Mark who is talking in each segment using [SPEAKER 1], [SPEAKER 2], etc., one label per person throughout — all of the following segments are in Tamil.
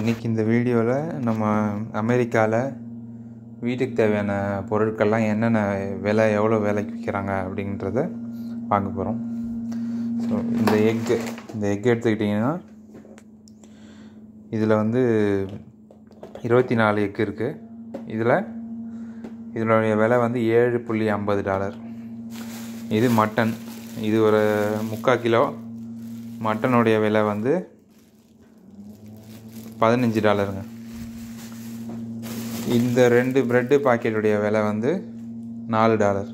[SPEAKER 1] இன்றைக்கி இந்த வீடியோவில் நம்ம அமெரிக்காவில் வீட்டுக்கு தேவையான பொருட்கள்லாம் என்னென்ன விலை எவ்வளோ விலைக்கு விற்கிறாங்க அப்படின்றத பார்க்க போகிறோம் ஸோ இந்த எக்கு இந்த எக் எடுத்துக்கிட்டிங்கன்னா இதில் வந்து இருபத்தி நாலு எக் இருக்குது இதில் இதனுடைய விலை வந்து ஏழு புள்ளி ஐம்பது டாலர் இது மட்டன் இது ஒரு முக்கால் கிலோ மட்டனுடைய விலை வந்து பதினஞ்சு டாலருங்க இந்த ரெண்டு ப்ரெட்டு பாக்கெட்டுடைய விலை வந்து நாலு டாலர்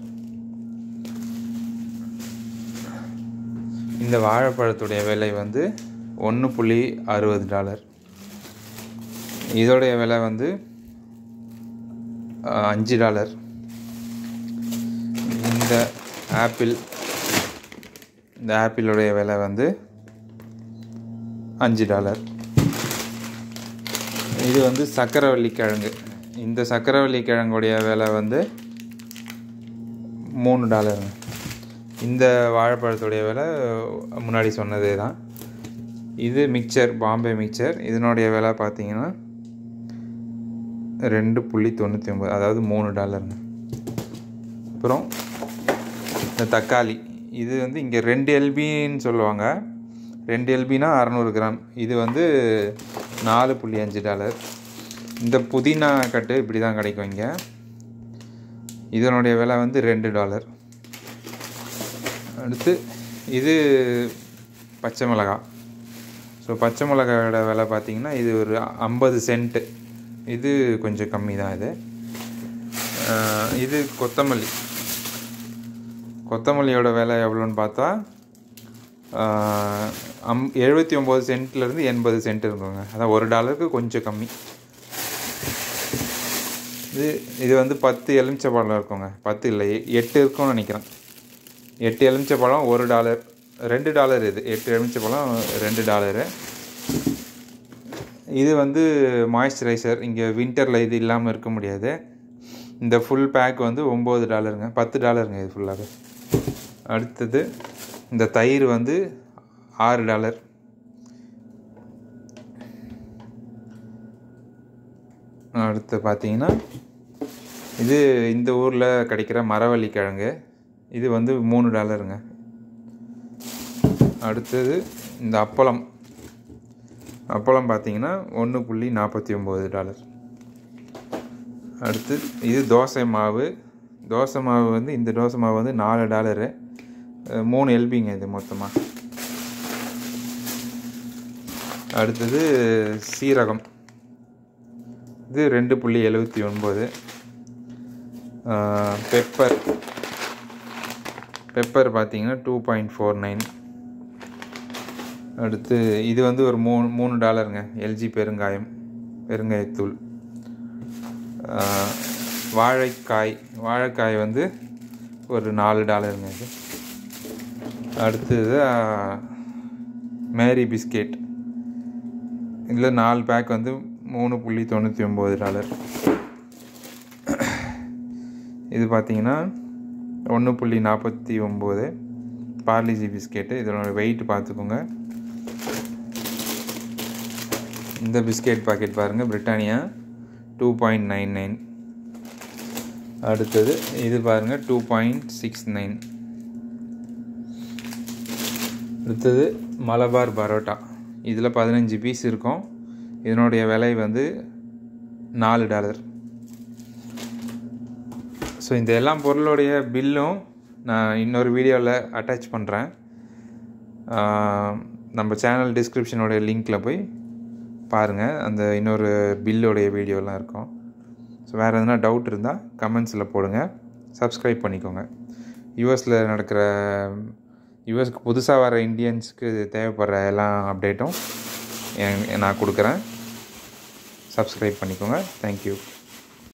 [SPEAKER 1] இந்த வாழைப்பழத்துடைய விலை வந்து ஒன்று புள்ளி அறுபது டாலர் இதோடைய விலை வந்து அஹ், அஞ்சு டாலர் இந்த ஆப்பிள் இந்த ஆப்பிளுடைய விலை வந்து அஞ்சு டாலர் இது வந்து சக்கரவள்ளி கிழங்கு இந்த சக்கரவள்ளி கிழங்குடைய விலை வந்து மூணு டாலருங்க இந்த வாழைப்பழத்துடைய விலை முன்னாடி சொன்னதே தான் இது மிக்சர் பாம்பே மிக்சர் இதனுடைய விலை பார்த்தீங்கன்னா ரெண்டு புள்ளி தொண்ணூற்றி ஒம்பது அதாவது மூணு டாலருங்க அப்புறம் இந்த தக்காளி இது வந்து இங்கே ரெண்டு எல்பின்னு சொல்லுவாங்க ரெண்டு எல்பினா அறநூறு கிராம் இது வந்து நாலு புள்ளி அஞ்சு டாலர் இந்த புதினா கட்டு இப்படி தான் கிடைக்கும் இங்கே இதனுடைய விலை வந்து ரெண்டு டாலர் அடுத்து இது பச்சை மிளகாய் ஸோ பச்சை மிளகாயோட விலை பார்த்திங்கன்னா இது ஒரு ஐம்பது சென்ட்டு இது கொஞ்சம் கம்மி தான் இது அஹ் இது கொத்தமல்லி கொத்தமல்லியோட விலை எவ்வளோன்னு பார்த்தா ஆஹ், அம் எழுபத்தி ஒம்பது சென்ட்லேருந்து எண்பது சென்ட் இருக்குங்க அதான் ஒரு டாலருக்கு கொஞ்சம் கம்மி இது இது வந்து பத்து எலுமிச்சை பழம் இருக்குங்க பத்து இல்லை எட்டு இருக்கும்னு நினைக்கிறேன் எட்டு எலுமிச்சை பழம் ஒரு டாலர் ரெண்டு டாலர் இது எட்டு எலுமிச்சை பழம் ரெண்டு டாலரு இது வந்து மாய்ஸ்சரைசர் இங்கே வின்டரில் இது இல்லாமல் இருக்க முடியாது இந்த ஃபுல் பேக் வந்து ஒம்பது டாலருங்க பத்து டாலருங்க இது ஃபுல்லாகவே அடுத்தது இந்த தயிர் வந்து ஆறு டாலர் அடுத்து பார்த்தீங்கன்னா இது இந்த ஊரில் கிடைக்கிற மரவள்ளி கிழங்கு இது வந்து மூணு டாலருங்க அடுத்தது இந்த அப்பளம் அப்பளம் பார்த்தீங்கன்னா ஒன்று புள்ளி நாற்பத்தி ஒம்பது டாலர் அடுத்து இது தோசை மாவு தோசை மாவு வந்து இந்த தோசை மாவு வந்து நாலு டாலரு அஹ் மூணு எல்பிங்க இது மொத்தமாக அடுத்தது சீரகம் இது ரெண்டு புள்ளி எழுபத்தி ஒன்பது பெப்பர் பெப்பர் பார்த்தீங்கன்னா டூ பாயிண்ட் ஃபோர் நைன் அடுத்து இது வந்து ஒரு மூணு மூணு டாலருங்க எல்ஜி பெருங்காயம் பெருங்காயத்தூள் ஆஹ், வாழைக்காய் வாழைக்காய் வந்து ஒரு நாலு டாலருங்க இது அடுத்தது ஆஹ், மேரி பிஸ்கெட் இதில் நாலு பேக் வந்து மூணு புள்ளி தொண்ணூற்றி ஒம்பது டாலர் இது பார்த்தீங்கன்னா ஒன்று புள்ளி நாற்பத்தி ஒம்பது பார்லிஜி பிஸ்கெட்டு இதனோட வெயிட் பார்த்துக்கோங்க இந்த பிஸ்கெட் பாக்கெட் பாருங்கள் Britannia two point nine nine அடுத்தது இது பாருங்கள் டூ பாயிண்ட் சிக்ஸ் நைன் அடுத்தது மலபார் பரோட்டா இதில் பதினஞ்சு பீஸ் இருக்கும் இதனுடைய விலை வந்து நாலு டாலர் ஸோ இந்த எல்லா பொருளுடைய பில்லும் நான் இன்னொரு வீடியோவில் அட்டாச் பண்ணுறேன் நம்ம சேனல் டிஸ்கிரிப்ஷனோடைய லிங்க்கில் போய் பாருங்கள் அந்த இன்னொரு பில்லுடைய வீடியோலாம் இருக்கும் ஸோ வேறு எதுனா டவுட் இருந்தால் கமெண்ட்ஸில் போடுங்க சப்ஸ்கிரைப் பண்ணிக்கோங்க யூஎஸில் நடக்கிற யூஎஸ்க்கு புதுசாக வர இந்தியன்ஸ்க்கு தேவைப்படுற எல்லா அப்டேட்டும் என் நான் கொடுக்குறேன் சப்ஸ்கிரைப் பண்ணிக்கோங்க தேங்க்யூ